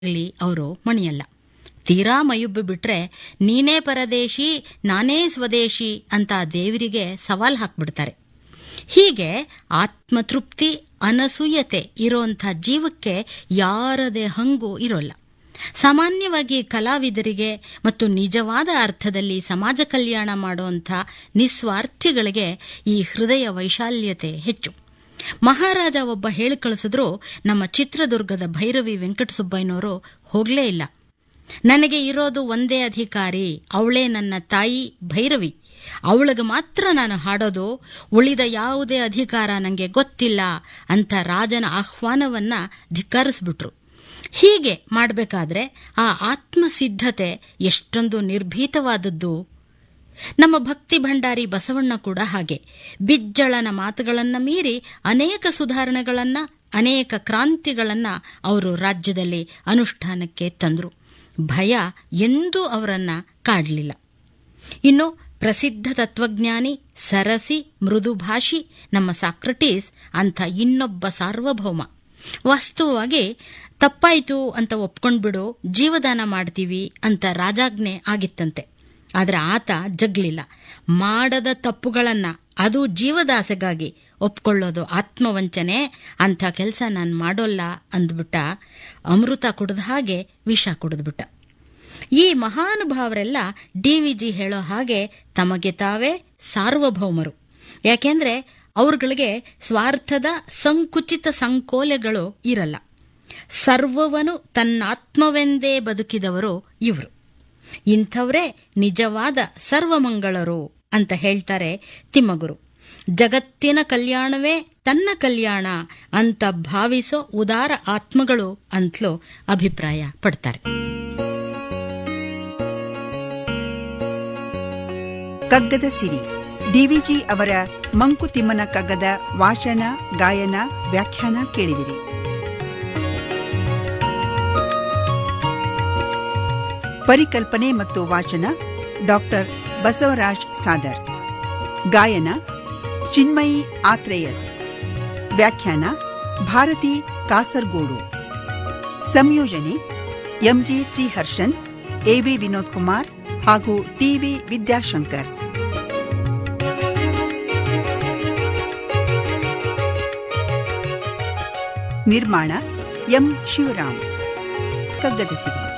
ಆಗ್ಲಿ ಅವರು ಮಣಿಯಲ್ಲ ತೀರಾ ಮಯುಬ್ಬು ಬಿಟ್ರೆ ನೀನೇ ಪರದೇಶಿ ನಾನೇ ಸ್ವದೇಶಿ ಅಂತ ದೇವರಿಗೆ ಸವಾಲ್ ಹಾಕ್ಬಿಡ್ತಾರೆ ಹೀಗೆ ಆತ್ಮತೃಪ್ತಿ ಅನಸೂಯತೆ ಇರೋಂಥ ಜೀವಕ್ಕೆ ಯಾರದೇ ಹಂಗು ಇರೋಲ್ಲ ಸಾಮಾನ್ಯವಾಗಿ ಕಲಾವಿದರಿಗೆ ಮತ್ತು ನಿಜವಾದ ಅರ್ಥದಲ್ಲಿ ಸಮಾಜ ಕಲ್ಯಾಣ ಮಾಡುವಂಥ ನಿಸ್ವಾರ್ಥಿಗಳಿಗೆ ಈ ಹೃದಯ ವೈಶಾಲ್ಯತೆ ಹೆಚ್ಚು ಮಹಾರಾಜ ಒಬ್ಬ ಹೇಳಿ ಕಳಿಸಿದ್ರು ನಮ್ಮ ಚಿತ್ರದುರ್ಗದ ಭೈರವಿ ವೆಂಕಟಸುಬ್ಬಯ್ಯನವರು ಹೋಗ್ಲೇ ಇಲ್ಲ ನನಗೆ ಇರೋದು ಒಂದೇ ಅಧಿಕಾರಿ ಅವಳೇ ನನ್ನ ತಾಯಿ ಭೈರವಿ ಅವಳಿಗೆ ಮಾತ್ರ ನಾನು ಹಾಡೋದು ಉಳಿದ ಯಾವುದೇ ಅಧಿಕಾರ ನನಗೆ ಗೊತ್ತಿಲ್ಲ ಅಂತ ರಾಜನ ಆಹ್ವಾನವನ್ನ ಧಿಕ್ಕರಿಸ್ಬಿಟ್ರು ಹೀಗೆ ಮಾಡಬೇಕಾದ್ರೆ ಆ ಆತ್ಮಸಿದ್ಧತೆ ಎಷ್ಟೊಂದು ನಿರ್ಭೀತವಾದದ್ದು ನಮ್ಮ ಭಕ್ತಿ ಭಂಡಾರಿ ಬಸವಣ್ಣ ಕೂಡ ಹಾಗೆ ಬಿಜ್ಜಳನ ಮಾತುಗಳನ್ನ ಮೀರಿ ಅನೇಕ ಸುಧಾರಣೆಗಳನ್ನ ಅನೇಕ ಕ್ರಾಂತಿಗಳನ್ನ ಅವರು ರಾಜ್ಯದಲ್ಲಿ ಅನುಷ್ಠಾನಕ್ಕೆ ತಂದರು ಭಯ ಎಂದೂ ಅವರನ್ನ ಕಾಡಲಿಲ್ಲ ಇನ್ನು ಪ್ರಸಿದ್ಧ ತತ್ವಜ್ಞಾನಿ ಸರಸಿ ಮೃದುಭಾಷಿ ನಮ್ಮ ಸಾಕ್ರಟೀಸ್ ಅಂತ ಇನ್ನೊಬ್ಬ ಸಾರ್ವಭೌಮ ವಾಸ್ತವವಾಗಿ ತಪ್ಪಾಯಿತು ಅಂತ ಒಪ್ಕೊಂಡ್ಬಿಡು ಜೀವದಾನ ಮಾಡ್ತೀವಿ ಅಂತ ರಾಜಾಜ್ಞೆ ಆಗಿತ್ತಂತೆ ಆದ್ರೆ ಆತ ಜಗ್ಲಿಲ್ಲ ಮಾಡದ ತಪ್ಪುಗಳನ್ನ ಅದು ಜೀವದಾಸೆಗಾಗಿ ಒಪ್ಕೊಳ್ಳೋದು ಆತ್ಮವಂಚನೆ ಅಂಥ ಕೆಲಸ ನಾನು ಮಾಡೋಲ್ಲ ಅಂದ್ಬಿಟ್ಟ ಅಮೃತ ಕುಡಿದ ಹಾಗೆ ವಿಷ ಕುಡಿದ್ಬಿಟ್ಟ ಈ ಮಹಾನುಭಾವರೆಲ್ಲ ಡಿವಿಜಿ ಹೇಳೋ ಹಾಗೆ ತಮಗೆ ತಾವೇ ಸಾರ್ವಭೌಮರು ಯಾಕೆಂದ್ರೆ ಅವ್ರಗಳಿಗೆ ಸ್ವಾರ್ಥದ ಸಂಕುಚಿತ ಸಂಕೋಲೆಗಳು ಇರಲ್ಲ ಸರ್ವವನು ತನ್ನಾತ್ಮವೆಂದೇ ಬದುಕಿದವರು ಇವರು ಇಂಥವರೇ ನಿಜವಾದ ಸರ್ವಮಂಗಳರು ಅಂತ ಹೇಳ್ತಾರೆ ತಿಮ್ಮಗುರು ಜಗತ್ತಿನ ಕಲ್ಯಾಣವೇ ತನ್ನ ಕಲ್ಯಾಣ ಅಂತ ಭಾವಿಸೋ ಉದಾರ ಆತ್ಮಗಳು ಅಂತಲೂ ಅಭಿಪ್ರಾಯ ಪಡ್ತಾರೆ ಕಗ್ಗದ ಸಿರಿ ಡಿವಿಜಿ ಅವರ ಮಂಕುತಿಮ್ಮನ ಕಗ್ಗದ ವಾಚನ ಗಾಯನ ವ್ಯಾಖ್ಯಾನ ಕೇಳಿದಿರಿ ಪರಿಕಲ್ಪನೆ ಮತ್ತು ವಾಚನ ಡಾಕ್ಟರ್ ಬಸವರಾಜ್ ಸಾದರ್ ಗಾಯನ ಚಿನ್ಮಯಿ ಆತ್ರೇಯಸ್ ವ್ಯಾಖ್ಯಾನ ಭಾರತಿ ಕಾಸರ್ಗೋಡು ಸಂಯೋಜನೆ ಎಂಜಿ ಶ್ರೀಹರ್ಷನ್ ಎವಿ ವಿನೋದ್ ಕುಮಾರ್ ಹಾಗೂ ಟಿವಿ ವಿದ್ಯಾಶಂಕರ್ ನಿರ್ಮಾಣ ಎಂ ಶಿವರಾಮ್ ಕಗ್ಗದ ಸಿರಿ